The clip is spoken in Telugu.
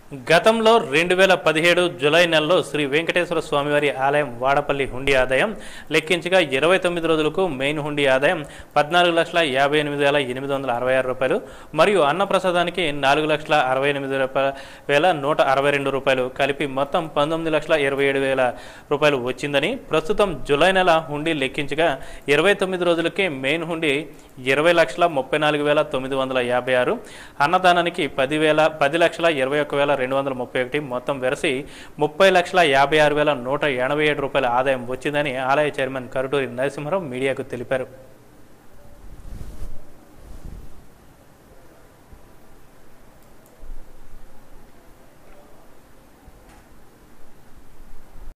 గతంలో రెండు వేల పదిహేడు జులై నెలలో శ్రీ వెంకటేశ్వర స్వామివారి ఆలయం వాడపల్లి హుండీ ఆదాయం లెక్కించగా ఇరవై తొమ్మిది రోజులకు మెయిన్ హుండీ ఆదాయం పద్నాలుగు లక్షల యాభై ఎనిమిది వేల ఎనిమిది వందల అరవై ఆరు రూపాయలు మరియు అన్నప్రసాదానికి నాలుగు లక్షల అరవై ఎనిమిది రూపాయల వేల నూట అరవై రెండు రూపాయలు కలిపి మొత్తం పంతొమ్మిది లక్షల ఇరవై ఏడు వేల రూపాయలు వచ్చిందని ప్రస్తుతం జులై నెల హుండీ లెక్కించగా ఇరవై తొమ్మిది రోజులకే మెయిన్ హుండీ ఇరవై లక్షల ముప్పై నాలుగు వేల తొమ్మిది వందల యాభై ఆరు అన్నదానానికి పదివేల పది లక్షల ఇరవై ఒక్క వేల రెండు వందల ముప్పై ఒకటి మొత్తం వెరసి ముప్పై లక్షల యాభై ఆరు వేల నూట ఎనభై ఏడు రూపాయల ఆదాయం వచ్చిందని ఆలయ చైర్మన్ కరుటూరి నరసింహరావు మీడియాకు తెలిపారు